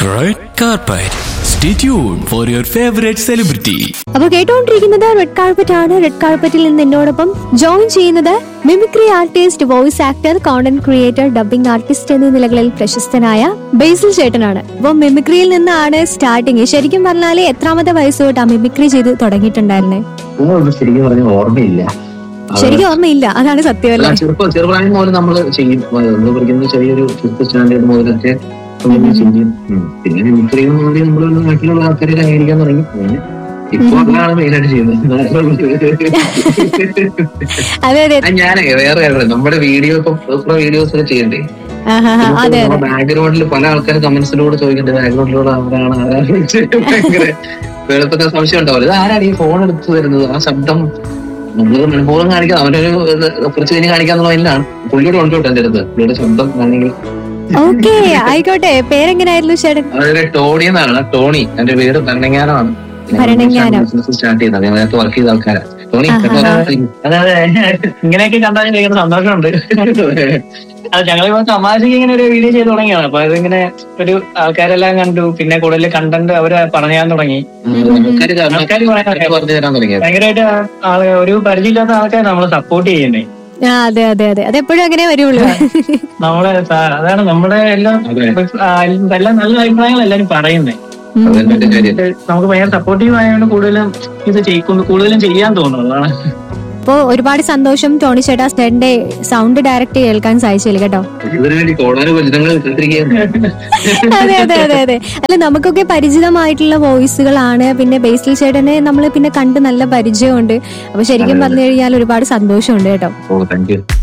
Red carpet. Stay tuned for your favorite celebrity. അപ്പൊ കേട്ടുകൊണ്ടിരിക്കുന്നത് red carpet ആണ് red കാർപ്പറ്റിൽ നിന്ന് എന്നോടൊപ്പം ജോയിൻ ചെയ്യുന്നത് mimicry artist voice actor content creator dubbing artist എന്നീ നിലകളിൽ പ്രശസ്തനായ ബേസിൽ ചേട്ടനാണ് അപ്പൊ മിമിക്രിയിൽ നിന്നാണ് സ്റ്റാർട്ടിങ് ശരിക്കും പറഞ്ഞാല് എത്രാമത്തെ വയസ്സ് തൊട്ടാ മിമിക്രി ചെയ്ത് തുടങ്ങിയിട്ടുണ്ടായിരുന്നേ അതൊന്നും ശരിക്കും പറഞ്ഞ ഓർമ്മയില്ല ശരിക്കും ഓർമ്മയില്ല അതാണ് സത്യമല്ലേ അല്ല, ചെറുപ്പം ചെറുപ്രായം മുതൽ നമ്മൾ ചെയ്യും എന്താ പഠിക്കുന്ന ചെറിയൊരു ഫിഫ്ത്ത് സ്റ്റാൻഡേർഡ് മുതലൊക്കെ നമ്മൾ ചെയ്യും ഉം. പിന്നെ മിമിക്രി എന്ന് പറഞ്ഞാൽ നമ്മൾ നാട്ടിലുള്ള ആൾക്കാരെ അനുകരിക്കാൻ തുടങ്ങി അങ്ങനെ ഇപ്പൊ അതാണ് മെയിനായിട്ട് ചെയ്യുന്നത് അതെ അതെ ആ, ഞാനേ വേറെ കാര്യം നമ്മുടെ വീഡിയോ ഇപ്പൊ പേഴ്സണൽ വീഡിയോസ് ഒക്കെ ചെയ്യണ്ടേ ആഹാ, അതെ അതെ ബാക്ക്ഗ്രൗണ്ടിൽ പല ആൾക്കാർ കമന്റ്സിലൂടെ ചോദിക്കുന്നുണ്ട് ബാക്ക്ഗ്രൗണ്ടിലൂടെ ആരാണ് ആരാണ് ഭയങ്കര വെളുപ്പൊക്കെ സംശയം ഉണ്ടാവില്ല ഇത് ആരാണ് ഈ ഫോൺ എടുത്തു തരുന്നത് ആ ശബ്ദം നമ്മള് മനഃപൂർവ്വം കാണിക്കാം അവനൊരു ഇത് കുറച്ച് കഴിഞ്ഞ് കാണിക്കാന്നുള്ള മൈൻഡിലാണ് പുള്ളിയോട് കൊണ്ടുപോട്ടെ എന്റെ അടുത്ത് പുള്ളിയുടെ ശബ്ദം ആണെങ്കിൽ ഓക്കെ ആയിക്കോട്ടെ പേരെങ്ങനായിരുന്നു ചേട്ടൻ അതൊരു ടോണി എന്നാണ് ടോണി എന്റെ വീട് ഭരണങ്ങാനമാണ് ഭരണങ്ങാനം. ബിസിനസ് സ്റ്റാർട്ട് ചെയ്തത് ഞാൻ നേരത്തെ വർക്ക് ചെയ്ത ആൾക്കാരാണ് ടോണി അതെ അതെ ഇങ്ങനെയൊക്കെ കണ്ടാൽ ഭയങ്കര സന്തോഷമുണ്ട് അത് ഞങ്ങളിപ്പോ തമാശക്ക് ഇങ്ങനെ ഒരു വീഡിയോ ചെയ്ത് തുടങ്ങിയാണ് അപ്പൊ അതിങ്ങനെ ഒരു ആൾക്കാരെല്ലാം കണ്ടു പിന്നെ കൂടുതൽ കണ്ടന്റ് അവര് പറയാൻ തുടങ്ങി ആൾക്കാര് ആൾക്കാര് പറയാൻ തുടങ്ങി. പറഞ്ഞു തരാൻ തുടങ്ങിയത് ഭയങ്കരമായിട്ട് ആള് ഒരു പരിചയമില്ലാത്ത ആൾക്കാരെ നമ്മൾ സപ്പോർട്ട് ചെയ്യുന്നേ ആ അതെ അതെ അതെ അതെപ്പോഴും അങ്ങനെ വരുള്ളൂ നമ്മളെ സ- അതാണ് നമ്മുടെ എല്ലാം അതെ. ആ, എല്ലാം നല്ല അഭിപ്രായങ്ങൾ എല്ലാരും പറയുന്നേ ഉം. അതെന്റെ ഒരു കാര്യം നമുക്ക് ഭയങ്കര സപ്പോർട്ടീവ് ആയതുകൊണ്ട് കൂടുതലും ഇത് ചെയ്യിക്കുന്നു കൂടുതലും ചെയ്യാൻ തോന്നുന്നു അതാണ് അപ്പോ ഒരുപാട് സന്തോഷം ടോണി ചേട്ടാ ചേട്ടന്റെ സൗണ്ട് ഡയറക്റ്റ് കേൾക്കാൻ സാധിച്ചില്ല കേട്ടോ ഇതിനു വേണ്ടി കോടാനും വചനങ്ങൾ കാത്തിരിക്കുകയാണ് അതെ അതെ അതെ അതെ അല്ല നമുക്കൊക്കെ പരിചിതമായിട്ടുള്ള വോയിസുകളാണ് പിന്നെ ബേസിൽ ചേട്ടനെ നമ്മൾ പിന്നെ കണ്ട് നല്ല പരിചയമുണ്ട് അപ്പൊ ശരിക്കും പറഞ്ഞു കഴിഞ്ഞാൽ ഒരുപാട് സന്തോഷമുണ്ട് കേട്ടോ ഓ താങ്ക് യു